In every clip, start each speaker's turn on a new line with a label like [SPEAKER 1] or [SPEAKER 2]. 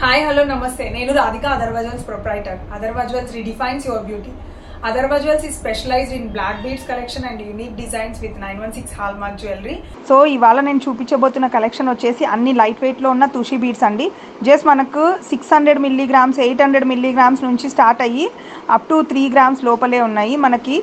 [SPEAKER 1] hi hello నమస్తే నేను Radhika Adharva jewels proprietor Adharva jewels redefines your beauty Adharva jewels is specialised in black beads collection and unique designs with nine one six hallmark jewellery
[SPEAKER 2] so ఇవాళ నేను చూపించబోతున్న collection వచ్చేసి అన్ని light వెయిట్లో ఉన్న తుషి బీడ్స్ అండి జస్ట్ మనకు six hundred milligrams eight hundred milligrams నుంచి స్టార్ట్ అయ్యి అప్ టు త్రీ గ్రామ్స్ లోపలే ఉన్నాయి మనకి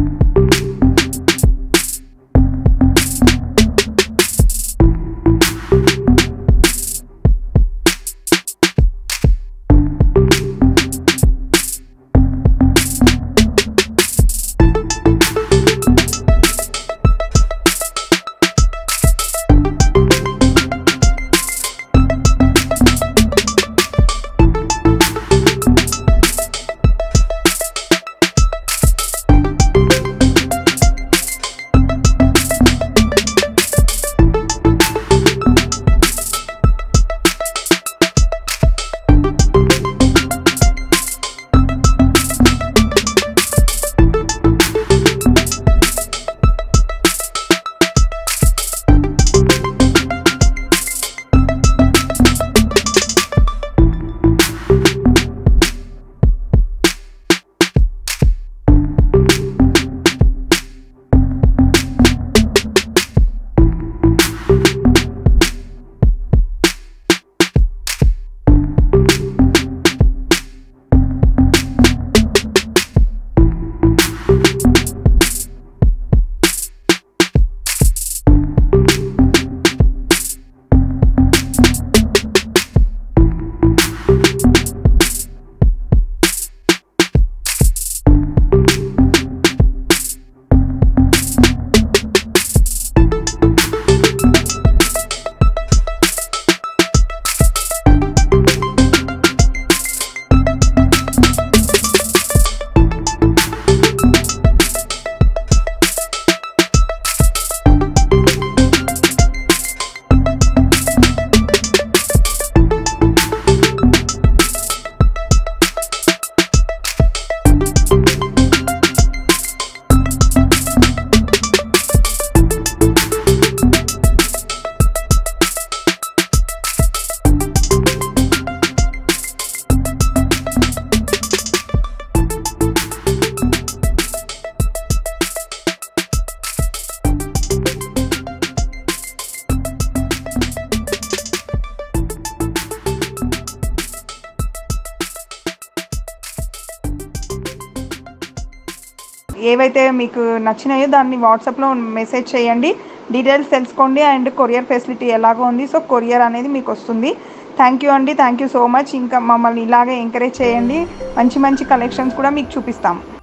[SPEAKER 2] ఏవైతే మీకు నచ్చినాయో దాన్ని వాట్సాప్లో మెసేజ్ చేయండి డీటెయిల్స్ తెలుసుకోండి అండ్ కొరియర్ ఫెసిలిటీ ఎలాగో ఉంది సో కొరియర్ అనేది మీకు వస్తుంది థ్యాంక్ యూ అండి థ్యాంక్ యూ సో మచ్ ఇంకా మమ్మల్ని ఇలాగే ఎంకరేజ్ చేయండి మంచి మంచి కలెక్షన్స్ కూడా మీకు చూపిస్తాం